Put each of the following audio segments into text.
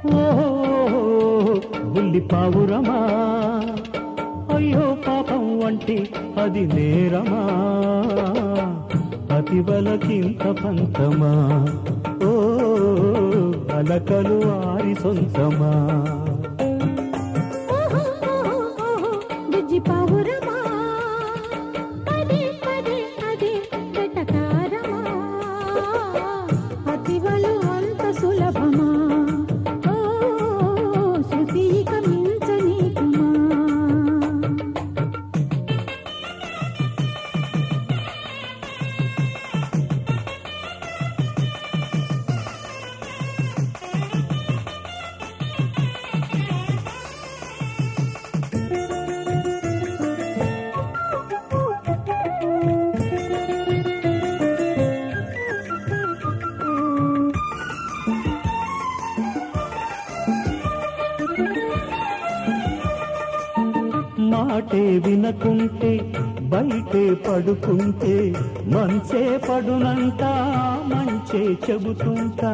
ఓ బుల్లి పావురమా అయ్యో పాపం వంటి అది నేరమా అతివలకింత పంతమా ఓ అలకలు ఆరి సొంతమా ఓహో ఓహో ఓహో బుజ్జి పావురమా పదే పదే అదే వెటకారమా అతివలు అంత సులభమా ఓ శృతి ఇక మించనీకుమా మాటే వినకుంటే బయటే పడుకుంటే మంచే పడునంట మంచే చెబుతుంటా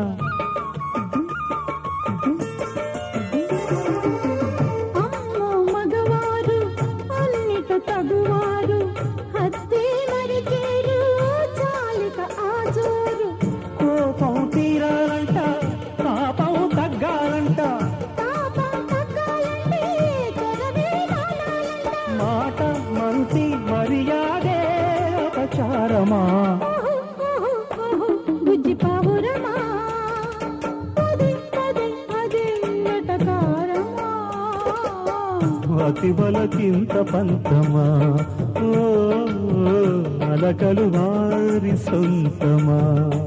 అమ్మో మగవారు అన్నిట తగువారు హత్తే మరిచేరు చాలిక ఆజోరు కోపం తీరాలంట పాపం తగ్గాలంట తాపం తగ్గాలంటే చెరవే నానాలంట మాట మంచి మర్యాదే అపచారమా ఓహో, ఓహో, ఓహో, బుజ్జి పావురమా పదే పదే అదే వెటకారమా అతి బలకింత పంతమా ఓ అలకలు వారి సొంతమా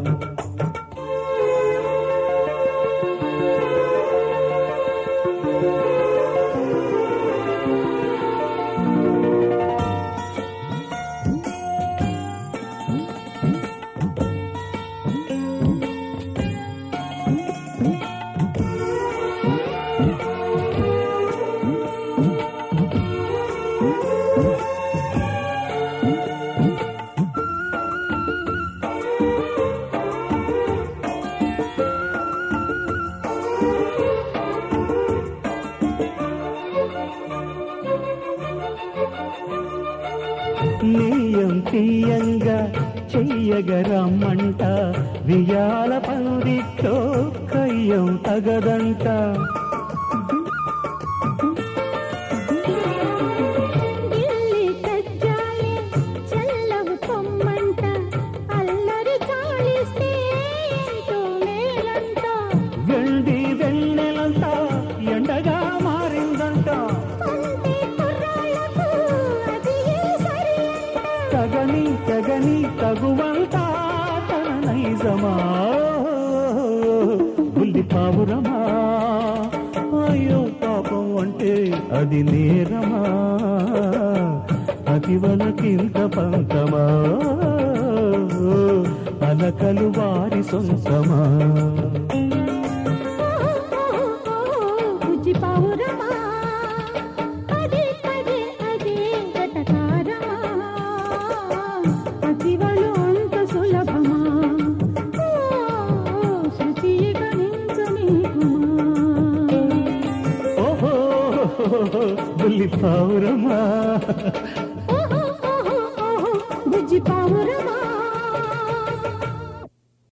నీయం తీయంగా చెయ్యగరమ్మంట వియాల పందిట్లో కయ్యం తగదంట గిల్లి కజ్జాలే చల్లవు పొమ్మంట అల్లరి చాలిస్తే ఎంతో మేలంట వెండి వెన్నెలంతా ఎండగా మారిందంట కొంటే కుర్రాళ్ళకు అది ఏ సరి అంట తగని తగని తగువంతా తన నైజమా బుల్లి పావురమా అయ్యో పాపం అంటే అది నేరమా అది వనకింత పంతమా అలకలు వారి సొంతమా బుజ్జి పావురమా పదే పదే అదే గటకారమా అతివలు అంత సులభమా ఓ, శృతి గణించనీకుమా ఓహో బుల్లి పావురమా ఓహో ఓహో ఓహో బుజ్జి పావురమా